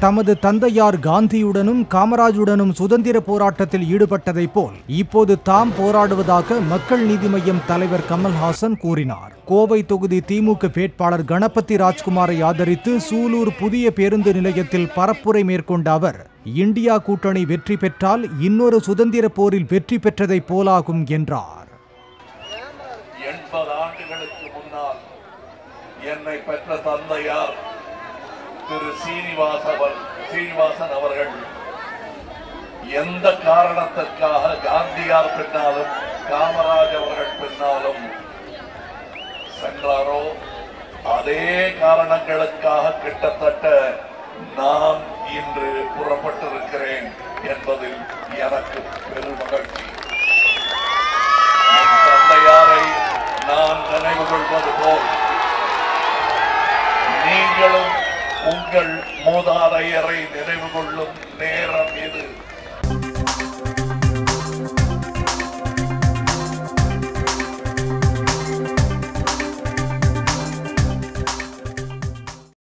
தமது தந்தையார் காந்தியுடனும் காமராஜுடனும் சுதந்திர போராட்டத்தில் ஈடுபட்டதைப் போல் இப்போது தாம் போராடுவதாக மக்கள் நீதி மய்யம் தலைவர் கமல்ஹாசன் கூறினார் கோவை தொகுதி திமுக வேட்பாளர் கணபதி ராஜ்குமாரை ஆதரித்து சூலூர் புதிய பேருந்து நிலையத்தில் பரப்புரை மேற்கொண்ட அவர் இந்தியா கூட்டணி வெற்றி பெற்றால் இன்னொரு சுதந்திர போரில் வெற்றி பெற்றதைப் போலாகும் என்றார் எண்பது ஆண்டுகளுக்கு முன்னால் என்னை பெற்ற தந்தையார் திரு சீனிவாசவன் சீனிவாசன் அவர்கள் எந்த காரணத்திற்காக காந்தியார் பின்னாலும் காமராஜ் அவர்கள் பின்னாலும் சென்றாரோ அதே காரணங்களுக்காக கிட்டத்தட்ட நான் இன்று புறப்பட்டிருக்கிறேன் என்பதில் எனக்கு பெருமகிழ்ச்சி என் தந்தையாரை நான் நினைவு கொள்வது போல் நீங்களும் உங்கள் மூதாதையரை நினைவு கொள்ளும் நேரம் இது